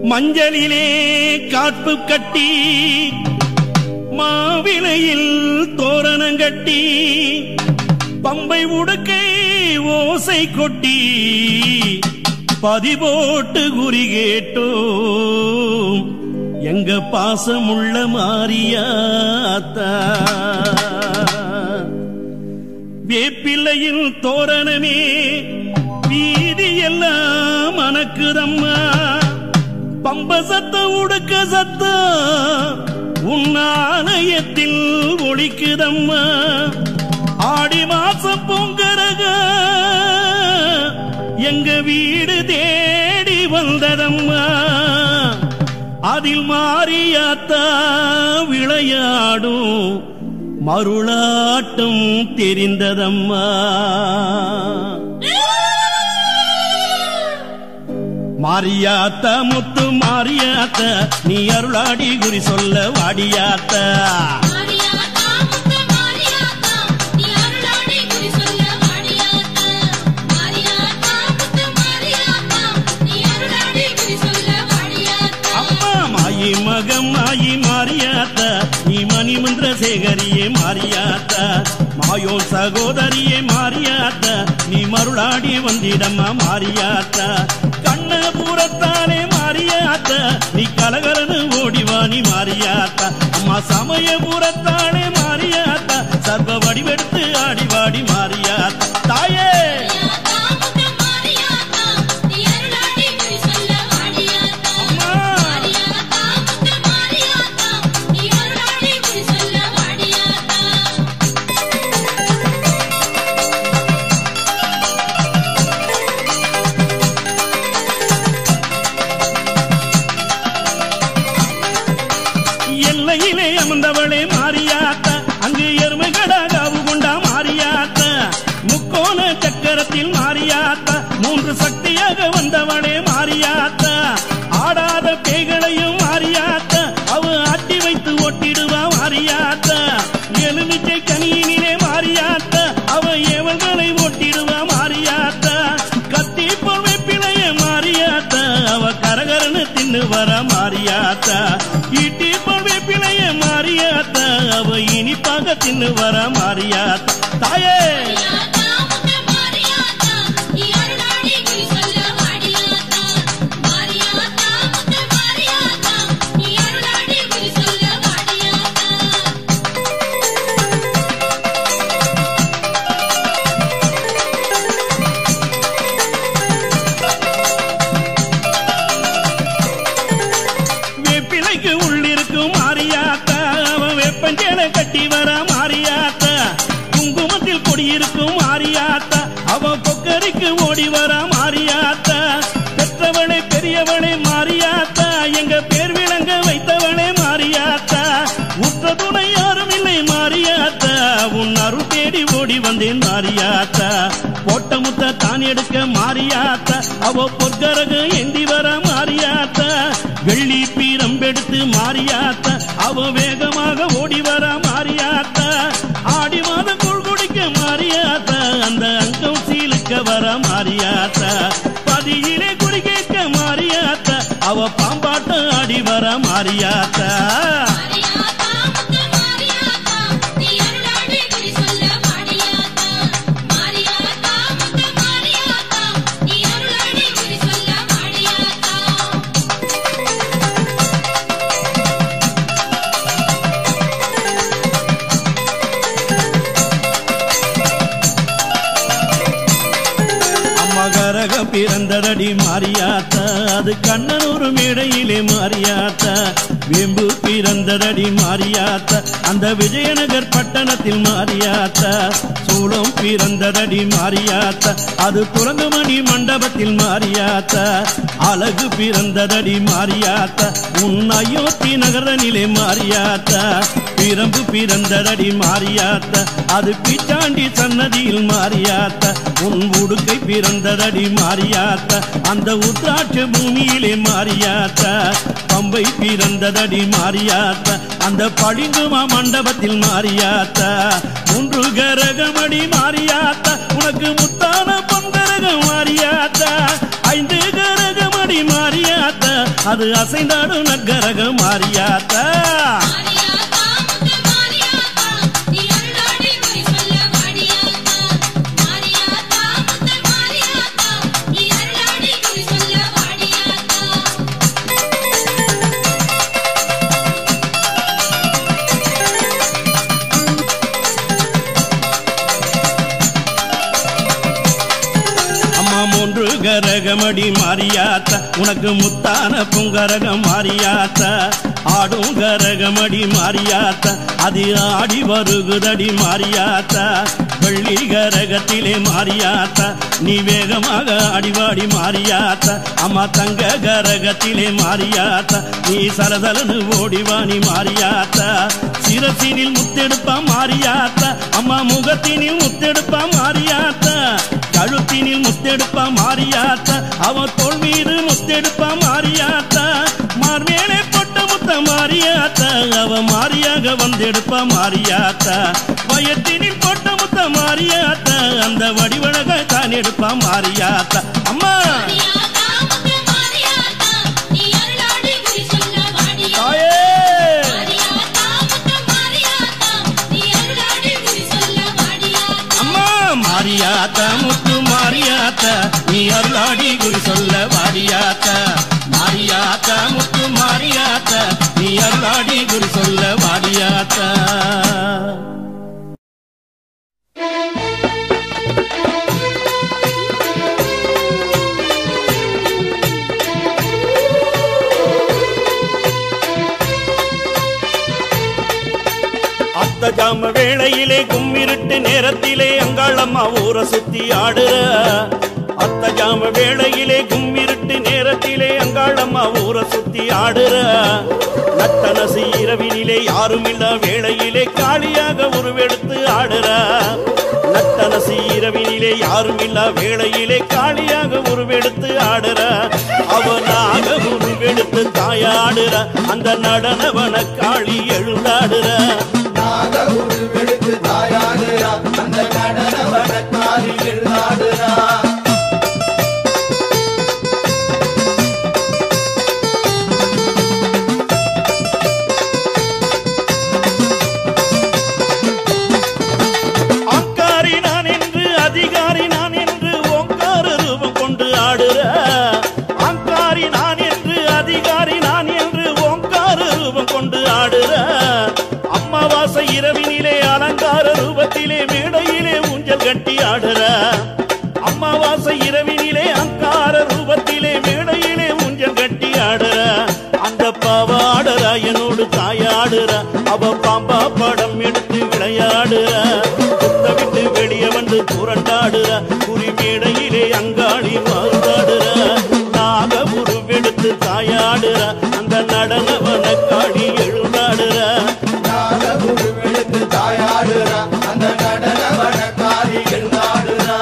மஞ்சளிலே காப்பு கட்டி மாவிலையில் தோரணம் கட்டி பம்பை உடுக்கை ஓசை கொட்டி பதிபோட்டு குறி கேட்டோம் எங்க பாசமுள்ள மாரியாத்தா வேப்பிள்ளையில் தோரணமே வீதி எல்லாம் மணக்குதம்மா பம்ப சத்தம் உடுக்க சத்தம் உன் ஆலயத்தில் ஒழிக்குதம்மா ஆடி மாசம் பொங்கரக எங்க வீடு தேடி வந்ததம்மா அதில் மாறியாத்தா விளையாடும் மருளாட்டம் தெரிந்ததம்மா மாரியாத்த முத்து மாரியாத்த நீ அருளாடி குறி சொல்ல வாடியாத்த மாரியாத்தா முத்து மாரியாத்தா நீ அருளாடி குறி சொல்ல வாடியாத்தா மாரியாத்தா முத்து மாரியாத்தா நீ அருளாடி குறி சொல்ல வாடியாத்தா அம்மா மாயி மகம் மாயி மாரியாத்த நீ மணிமந்திர சேகரியே மாரியாத்த மாயோ சகோதரியே மாரியாத்த நீ மருளாடி வந்திடம்மா மாரியாத்த கண்ணபுரத்தானே மாரியாத்த நீ கலகலன்னு ஓடிவா நீ மாரியாத்த அம்மா சமயபுரத்தானே மாரியாத்த சர்வ வடிவெடுத்து ஆடி வாடி மாரியாத்த தாயே மாரியாத்தா முத்து மாரியாத்தா நீ அருளாடி குறி சொல்ல வாடியாத்தா அம்மா மாரியாத்தா முத்து மாரியாத்தா நீ அருளாடி குறி சொல்ல வாடியாத்தா எல்லையிலே அமர்ந்தவளே மாரியாத்த அங்கு எருமைகடா காவு கொண்டா மாரியாத்த முக்கோண சக்கரத்தில் மாரியாத்த மூன்று சக்தியாக வந்தவளே மாரியாத்த ஆடாத பேய்களையும் மாரியாத்த அவ ஆட்டி வைத்து ஒட்டிடுவா மாரியாத்த எலுமிச்சை கனியினிலே மாரியாத்த அவ ஏவல்களை ஒட்டிடுவா மாரியாத்த கத்தி பொல்வை பிழைய மாரியாத்த அவ கரகரன்னு தின்னு வர மாரியாத்த ஈட்டி பொல்வை பிழைய மாரியாத்த அவ இனிப்பாக தின்னு வர மாரியாத்த தாயே மாரியாத்தா முத்து மாரியாத்தா நீ அருளாடி குறி சொல்ல வாடியாத்தா மாரியாத்தா முத்து மாரியாத்தா நீ அருளாடி குறி சொல்ல வாடியாத்தா வேப்பிலைக்கு உள்ளிருக்கும் மாரியாத்தா அவன் வேப்பஞ்சேலை கட்டி வர மாரியாத்தா குங்குமத்தில் கொடியிருக்கும் மாரியாத்தா அவன் கொக்கரிக்கு ஓடி வர மாரியாத்தா பெற்றவளே பெரியவளே மாரியாத்தா எங்க பேர் விளங்க வைத்தவளே மாரியாத்தா உற்ற துணை யாரும் இல்லை மாரியாத்தா உன் அருள் தேடி ஓடி வந்தேன் மாரியாத்தா போட்ட முத்த தான் எடுக்க மாரியாத்தா அவ பொற்கரகு ஏந்தி வர மாரியாத்தா வெள்ளி பீரம்பெடுத்து மாரியாத்தா அவ வேகமாக ஓடி வர மாரியாத்தா ஆடி மாதம் கூழ் குடிக்க மாரியாத்தா அந்த அங்கம் சீலுக்க வர மாரியாத்தா பதியிலே குடி கேட்க மாரியாத்தா அவ பாம்பாட்டம் ஆடி வர மாரியாத்தா மாரியாத்தா முத்து மாரியாத்தா நீ அருளாடி குறி சொல்ல வாடியாத்தா மாரியாத்தா முத்து மாரியாத்தா நீ அருளாடி குறி சொல்ல வாடியாத்தா அம்மகரக பிறந்ததடி மாரியாத்தா அது கண்ணனூர் மேடையிலே மாரியாத்தா வேம்பு பிறந்ததடி மாரியாத்தா அந்த விஜயநகர் பட்டணத்தில் மாரியாத்தா சூளம் பிறந்ததடி மாரியாத்தா அது துறந்துமணி மண்டபத்தில் மாரியாத்தா அழகு பிறந்ததடி மாரியாத்தா உன் அயோத்தி நகரனிலே மாரியாத்தா பிரம்பு பிறந்ததடி மாரியாத்தா அது பிச்சாண்டி சன்னதியில் மாரியாத்தா உன் உடுக்கை பிறந்ததடி மாரியாத்தா அந்த உத்ராட்ச பூமியிலே மாரியாத்தா பம்பை பிறந்ததடி மாரியாத்தா அந்த பளிங்குமா மண்டபத்தில் மாரியாத்தா மூன்று கரகமடி மாரியாத்தா உனக்கு முத்தான பொங்கரகம் மாரியாத்தா ஐந்து கரகமடி மாரியாத்தா அது அசைந்தாடும் நற்கரக மாரியாத்தா மாரியாத்தா முத்து மாரியாத்தா நீ அருளாடி குறி சொல்ல வாடியாத்தா மாரியாத்தா முத்து மாரியாத்தா நீ அருளாடி குறி சொல்ல வாடியாத்தா அம்மா மூன்று கரகமடி மாரியாத்தா உனக்கு முத்தான புங்கரகம் மாரியாத்தா ஆடும் கரகமடி மாரியாத்தா அது ஆடி வருகுதடி மாரியாத்தா வெள்ளி கரகத்திலே மாரியாத்தா நீ வேகமாக அடிவாடி மாரியாத்தா அம்மா தங்க கரகத்திலே மாரியாத்தா நீ சலசலனு ஓடிவாணி மாரியாத்தா சிரசினில் முத்தெடுப்பா மாரியாத்தா அம்மா முகத்தினில் முத்தெடுப்பா மாரியாத்தா கழுத்தினில் முத்தெடுப்பா மாரியாத்தா அவன் தோல் மீது முத்தெடுப்பா மாரியாத்தா மார்மேலே பொட்ட முத்த மாரியாத்தா அவ மாரியாக வந்தெடுப்பா மாரியாத்தா வயத்தினில் பொட்ட முத்த மாரியாத்தா அந்த வடிவழக தான் எடுப்பா மாரியாத்தா அம்மா மாரியாத்தா முத்து மாரியாத்தா நீ அருளாடி குறி சொல்ல வாடியாத்தா தாயே மாரியாத்தா முத்து மாரியாத்தா நீ அருளாடி குறி சொல்ல வாடியாத்தா அம்மா மாரியாத்தா முத்து மாரியாத்தா நீ அருளாடி குறி சொல்ல வாரியாத்தா மாரியாத்தா முத்து மாரியாத்தா நீ அருளாடி குறி சொல்ல வாரியாத்தா அத்த ஜாம வேளையிலே கும்மிருட்டு நேரத்திலே அங்காளம்மா ஊரை சுத்தி ஆடுற அத்த ஜாம வேளையிலே கும்மிருட்டு நேரத்திலே அங்காளம்மா ஊரை சுத்தி ஆடுற நட்டனசு இரவினிலே யாரும் இல்ல வேளையிலே காளியாக உருவெடுத்து ஆடுற நட்டனசு இரவினிலே யாரும் இல்ல வேளையிலே காளியாக உருவெடுத்து ஆடுற அவனாக உருவெடுத்து தாயாடுற அந்த நடனவன காளி எழுந்தாடுற நாக உருவெடுத்து தாயாடுறா அந்த நடன வடக்காலில் எழுதாடுறா ஆங்காரி நான் என்று அதிகாரி நான் என்று ஓங்கார ரூபம் கொண்டு ஆடுற ஆங்காரி நான் என்று அதிகாரி நான் என்று ஓங்கார ரூபம் கொண்டு ஆடுற அமாவாசை இரவினிலே அலங்கார ரூபத்திலே மேடையிலே ஊஞ்சல் கட்டி ஆடுற அமாவாசை இரவினிலே அங்கார ரூபத்திலே மேடையிலே ஊஞ்சல் கட்டி ஆடுற அந்த பாவாடுறா என்னோடு தாயாடுற அவ பாம்பா படம் எடுத்து விளையாடுற குத்த விட்டு வெளியே வந்து புரண்டாடுற குறி மேடையிலே அங்காளி மருந்தாடுற நாக உருவெடுத்து தாயாடுற அந்த நடனவன காளி எழுந்தாடுற நாக உருவெடுத்து தாயாடுறா அந்த நடன வடக்காலில் எழுதாடுறா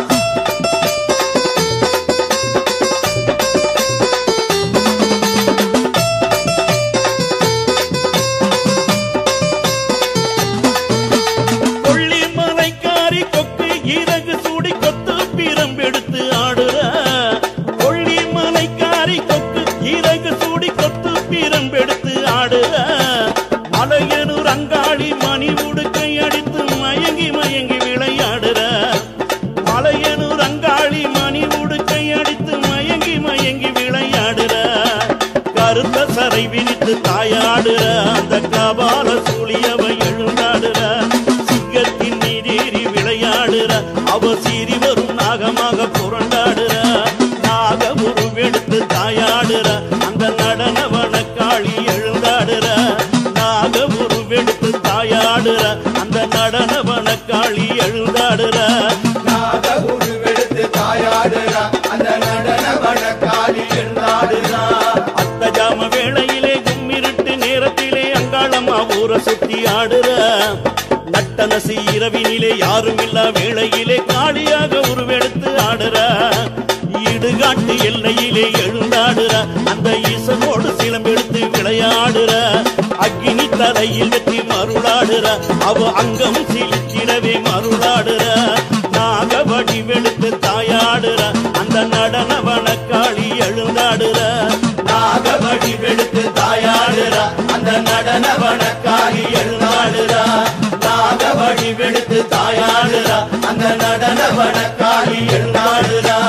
கொள்ளி மலைக்காரி கொக்கு இறகு சூடி கொத்து பிரம்பெடுத்து ஆடுற கொள்ளி மலைக்காரி கொக்கு இறகு சூடி கொத்து பிரம்பெடுத்து ஆடுற மலையனூர் அங்காளி மணி உடுக்கை அடித்து மயங்கி மயங்கி விளையாடுற மலையனூர் அங்காளி மணி உடுக்கை அடித்து மயங்கி மயங்கி விளையாடுற கருத்த சரை விரித்து தாயாடுற அந்த கபால சூழியவ எழுந்தாடுற சிங்கத்தின் நீரேறி விளையாடுற அவ சீறி வரும் நாகமாக புரண்டாடுற நாக உருவெடுத்து தாயாடுற அந்த நடனவன காளி எழுந்தாடுற நாக உருவெடுத்து தாயாடுற அந்த நடனவன காளி எழுந்தாடுற நாக உருவெடுத்து தாயாடுறா அந்த நடன வடக்காலில் எழுதாடுறா அத்த ஜாம வேளையிலே கும்மிருட்டு நேரத்திலே அங்காளம்மா ஊரை சுத்தி ஆடுற நட்டனசி இரவினிலே யாரும் இல்லா வேளையிலே காளியாக உருவெடுத்து ஆடுற இடுகாட்டு எல்லையிலே எழுந்தாடுற அந்த ஈசனோடு சிலம்பெடுத்து விளையாடுற அக்கினி தலையில் வெற்றி மருளாடுற அவ அங்கம் சிலிச்சிடவே மருளாடுற நாக வடிவெடுத்து தாயாடுற அந்த நடன வனக்காளி எழுந்தாடுற நாக வடக்காலி எழுந்தாடுறா